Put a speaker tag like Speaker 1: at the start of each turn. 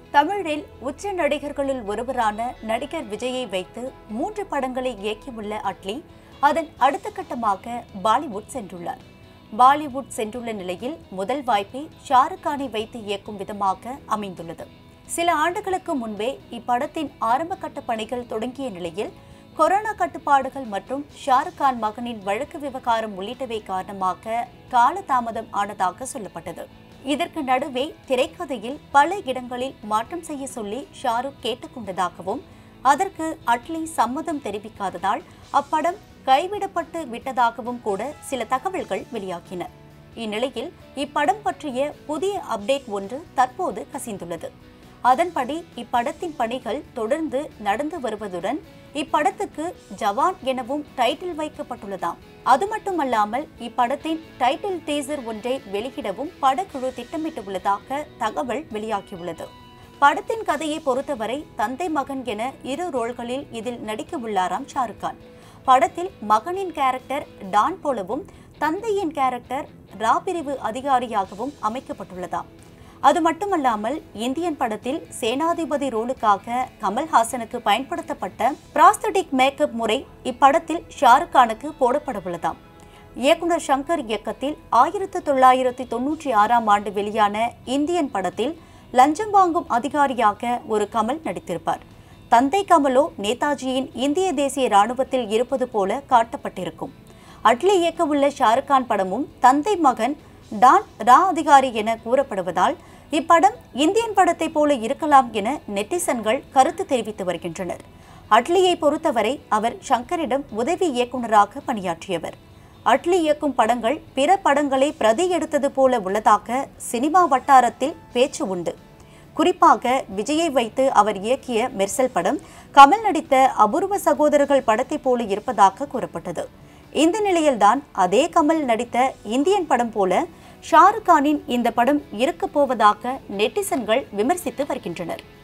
Speaker 1: தமிழில் உச்ச நடிகர்களுள் ஒருவரான நடிகர் விஜயை வைத்து மூன்று படங்களை இயக்கியுள்ள அட்லி அதன் அடுத்த கட்டமாக பாலிவுட் சென்றுள்ளார் பாலிவுட் சென்றுள்ள நிலையில் முதல் வாய்ப்பை ஷாருக் கானை வைத்து இயக்கும் விதமாக அமைந்துள்ளது சில ஆண்டுகளுக்கு முன்பே இப்படத்தின் ஆரம்ப கட்ட பணிகள் தொடங்கிய நிலையில் கொரோனா கட்டுப்பாடுகள் மற்றும் ஷாருக் கான் மகனின் வழக்கு விவகாரம் உள்ளிட்டவை காரணமாக காலதாமதம் ஆனதாக சொல்லப்பட்டது இதற்கு நடுவே திரைக்கதையில் பல இடங்களில் மாற்றம் செய்ய சொல்லி ஷாருக் கேட்டுக்கொண்டதாகவும் அதற்கு அட்லி சம்மதம் தெரிவிக்காததால் அப்படம் கைவிடப்பட்டு விட்டதாகவும் கூட சில தகவல்கள் வெளியாகின இந்நிலையில் இப்படம் பற்றிய புதிய அப்டேட் ஒன்று தற்போது கசிந்துள்ளது அதன்படி இப்படத்தின் பணிகள் தொடர்ந்து நடந்து வருவதுடன் இப்படத்துக்கு ஜவான் எனவும் டைட்டில் வைக்கப்பட்டுள்ளதாம் அது மட்டுமல்லாமல் இப்படத்தின் டைட்டில் டீசர் ஒன்றை வெளியிடவும் படக்குழு திட்டமிட்டுள்ளதாக தகவல் வெளியாகியுள்ளது படத்தின் கதையை பொறுத்தவரை தந்தை மகன் என இரு ரோல்களில் இதில் நடிக்க உள்ளாராம் ஷாருக் கான் படத்தில் மகனின் கேரக்டர் டான் போலவும் தந்தையின் கேரக்டர் ரா பிரிவு அதிகாரியாகவும் அமைக்கப்பட்டுள்ளதாம் அது மட்டுமல்லாமல் இந்தியன் படத்தில் சேனாதிபதி ரோலுக்காக கமல்ஹாசனுக்கு பயன்படுத்தப்பட்ட பிராஸ்தட்டிக் மேக்கப் முறை இப்படத்தில் ஷாருக் கானுக்கு போடப்படவுள்ளதாம் இயக்குனர் சங்கர் இயக்கத்தில் ஆயிரத்து தொள்ளாயிரத்தி தொன்னூற்றி ஆறாம் ஆண்டு வெளியான இந்தியன் படத்தில் லஞ்சம் வாங்கும் அதிகாரியாக ஒரு கமல் நடித்திருப்பார் தந்தை கமலோ நேதாஜியின் இந்திய தேசிய ராணுவத்தில் இருப்பது போல காட்டப்பட்டிருக்கும் அட்லி இயக்கவுள்ள ஷாருக் கான் படமும் தந்தை மகன் டான் ரா அதிகாரி என கூறப்படுவதால் இப்படம் இந்தியன் படத்தை போல இருக்கலாம் என நெட்டிசன்கள் கருத்து தெரிவித்து வருகின்றனர் அட்லியை பொறுத்தவரை அவர் ஷங்கரிடம் உதவி இயக்குநராக பணியாற்றியவர் அட்லி இயக்கும் படங்கள் பிற படங்களை பிரதி எடுத்தது போல உள்ளதாக சினிமா வட்டாரத்தில் பேச்சு உண்டு குறிப்பாக விஜயை வைத்து அவர் இயக்கிய மெர்சல் படம் கமல் நடித்த அபூர்வ சகோதரர்கள் படத்தை போல இருப்பதாக கூறப்பட்டது இந்த நிலையில்தான் அதே கமல் நடித்த இந்தியன் படம் போல ஷாருக் கானின் இந்த படம் இருக்கப் போவதாக நெட்டிசன்கள் விமர்சித்து வருகின்றனர்